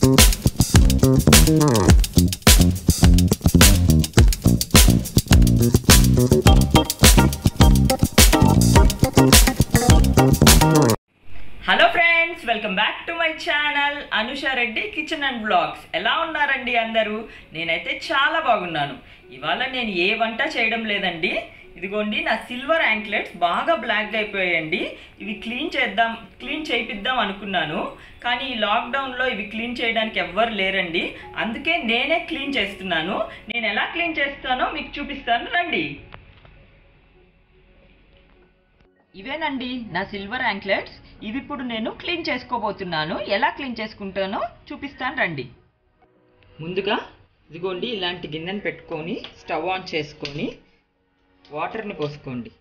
hello friends welcome back to my channel Anusha Reddy kitchen and blogs ఎలా ఉన్నారండి అందరూ నేనైతే చాలా బాగున్నాను ఇవాళ నేను ఏ వంట చేయడం లేదండి ఇదిగోండి నా సిల్వర్ యాంక్లెట్స్ బాగా బ్లాక్ అయిపోయాయండి ఇవి క్లీన్ చేద్దాం క్లీన్ చేయిద్దాం అనుకున్నాను కానీ ఈ లాక్డౌన్లో ఇవి క్లీన్ చేయడానికి ఎవ్వరు లేరండి అందుకే నేనే క్లీన్ చేస్తున్నాను నేను ఎలా క్లీన్ చేస్తానో మీకు చూపిస్తాను రండి ఇవేనండి నా సిల్వర్ యాంక్లెట్స్ ఇవి ఇప్పుడు నేను క్లీన్ చేసుకోబోతున్నాను ఎలా క్లీన్ చేసుకుంటానో చూపిస్తాను రండి ముందుగా ఇదిగోండి ఇలాంటి గిన్నెను పెట్టుకొని స్టవ్ ఆన్ చేసుకొని వాటర్ని పోసుకోండి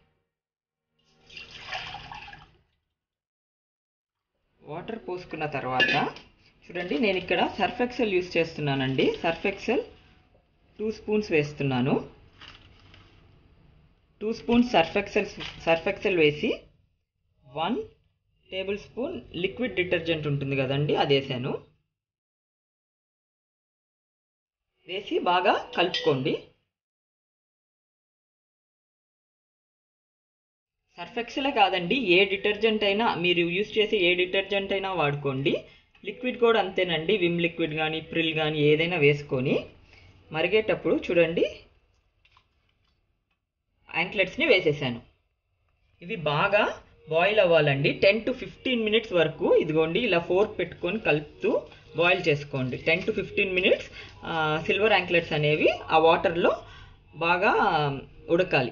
వాటర్ పోసుకున్న తర్వాత చూడండి నేను ఇక్కడ సర్ఫ్ ఎక్సెల్ యూస్ చేస్తున్నానండి సర్ఫ్ ఎక్సెల్ టూ స్పూన్స్ వేస్తున్నాను two spoons Surf Excel Surf Excel వేసి one tablespoon liquid detergent ఉంటుంది కదండి అది వేసాను వేసి బాగా కలుపుకోండి సర్ఫ్ ఎక్సెలే కాదండి ఏ డిటర్జెంట్ అయినా మీరు యూస్ చేసే ఏ డిటర్జెంట్ అయినా వాడుకోండి లిక్విడ్ కూడా అంతేనండి విమ్ లిక్విడ్ కానీ ప్రిల్ కానీ ఏదైనా వేసుకొని మరిగేటప్పుడు చూడండి యాంక్లెట్స్ని వేసేసాను ఇవి బాగా బాయిల్ అవ్వాలండి టెన్ టు ఫిఫ్టీన్ మినిట్స్ వరకు ఇదిగోండి ఇలా ఫోర్క్ పెట్టుకొని కలుపుతూ బాయిల్ చేసుకోండి ten to fifteen minutes silver anklets అనేవి ఆ వాటర్లో బాగా ఉడకాలి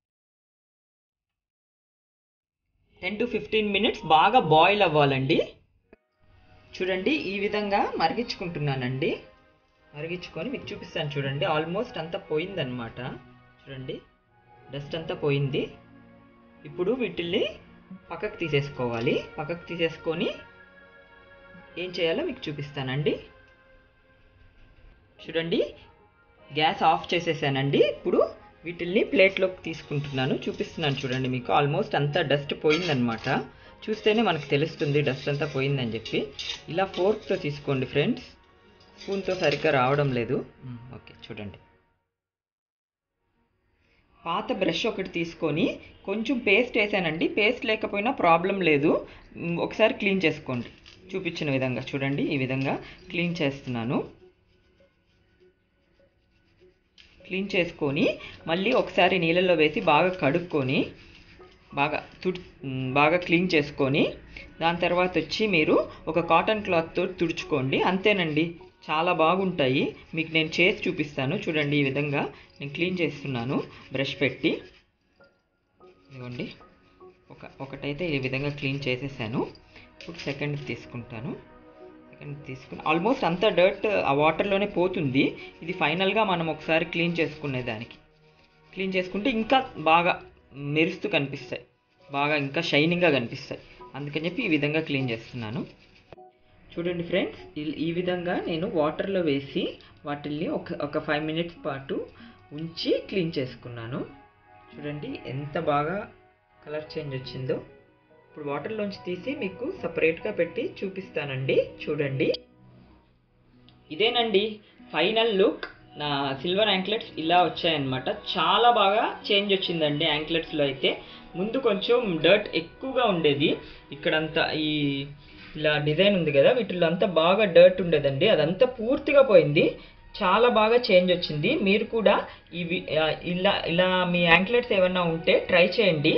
టెన్ టు ఫిఫ్టీన్ మినిట్స్ బాగా బాయిల్ అవ్వాలండి చూడండి ఈ విధంగా మరిగించుకుంటున్నానండి మరిగించుకొని మీకు చూపిస్తాను చూడండి ఆల్మోస్ట్ అంతా పోయిందనమాట చూడండి డస్ట్ అంతా పోయింది ఇప్పుడు వీటిల్ని పక్కకు తీసేసుకోవాలి పక్కకు తీసేసుకొని ఏం చేయాలో మీకు చూపిస్తానండి చూడండి గ్యాస్ ఆఫ్ చేసేసానండి ఇప్పుడు వీటిల్ని ప్లేట్లోకి తీసుకుంటున్నాను చూపిస్తున్నాను చూడండి మీకు ఆల్మోస్ట్ అంతా డస్ట్ పోయిందనమాట చూస్తేనే మనకు తెలుస్తుంది డస్ట్ అంతా పోయిందని చెప్పి ఇలా ఫోర్క్తో తీసుకోండి ఫ్రెండ్స్ స్పూన్తో సరిగ్గా రావడం లేదు ఓకే చూడండి పాత బ్రష్ ఒకటి తీసుకొని కొంచెం పేస్ట్ వేసానండి పేస్ట్ లేకపోయినా ప్రాబ్లం లేదు ఒకసారి క్లీన్ చేసుకోండి చూపించిన విధంగా చూడండి ఈ విధంగా క్లీన్ చేస్తున్నాను క్లీన్ చేసుకొని మళ్ళీ ఒకసారి నీళ్ళల్లో వేసి బాగా కడుక్కొని బాగా తుడి బాగా క్లీన్ చేసుకొని దాని తర్వాత వచ్చి మీరు ఒక కాటన్ క్లాత్తో తుడుచుకోండి అంతేనండి చాలా బాగుంటాయి మీకు నేను చేసి చూపిస్తాను చూడండి ఈ విధంగా నేను క్లీన్ చేస్తున్నాను బ్రష్ పెట్టి ఇదిగోండి ఒక ఒకటైతే ఈ విధంగా క్లీన్ చేసేసాను ఇప్పుడు సెకండ్ తీసుకుంటాను సెకండ్ తీసుకుని ఆల్మోస్ట్ అంత డర్ట్ ఆ వాటర్లోనే పోతుంది ఇది ఫైనల్గా మనం ఒకసారి క్లీన్ చేసుకునే దానికి క్లీన్ చేసుకుంటే ఇంకా బాగా మెరుస్తూ కనిపిస్తాయి బాగా ఇంకా షైనింగ్గా కనిపిస్తాయి అందుకని చెప్పి ఈ విధంగా క్లీన్ చేస్తున్నాను చూడండి ఫ్రెండ్స్ ఈ విధంగా నేను వాటర్లో వేసి వాటిల్ని ఒక ఒక ఫైవ్ మినిట్స్ పాటు ఉంచి క్లీన్ చేసుకున్నాను చూడండి ఎంత బాగా కలర్ చేంజ్ వచ్చిందో ఇప్పుడు వాటర్లోంచి తీసి మీకు సపరేట్గా పెట్టి చూపిస్తానండి చూడండి ఇదేనండి ఫైనల్ లుక్ నా సిల్వర్ యాంక్లెట్స్ ఇలా వచ్చాయన్నమాట చాలా బాగా చేంజ్ వచ్చిందండి యాంక్లెట్స్లో అయితే ముందు కొంచెం డర్ట్ ఎక్కువగా ఉండేది ఇక్కడంతా ఈ ఇలా డిజైన్ ఉంది కదా వీటిలో అంతా బాగా డర్ట్ ఉండేదండి అదంతా పూర్తిగా పోయింది చాలా బాగా చేంజ్ వచ్చింది మీరు కూడా ఇవి ఇలా ఇలా మీ యాంక్లెట్స్ ఏమన్నా ఉంటే ట్రై చేయండి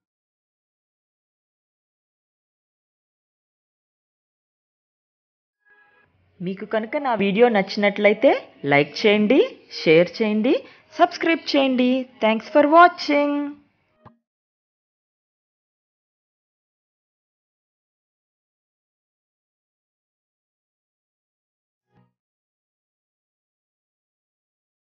మీకు కనుక నా వీడియో నచ్చినట్లయితే లైక్ చేయండి షేర్ చేయండి సబ్స్క్రైబ్ చేయండి థ్యాంక్స్ ఫర్ వాచింగ్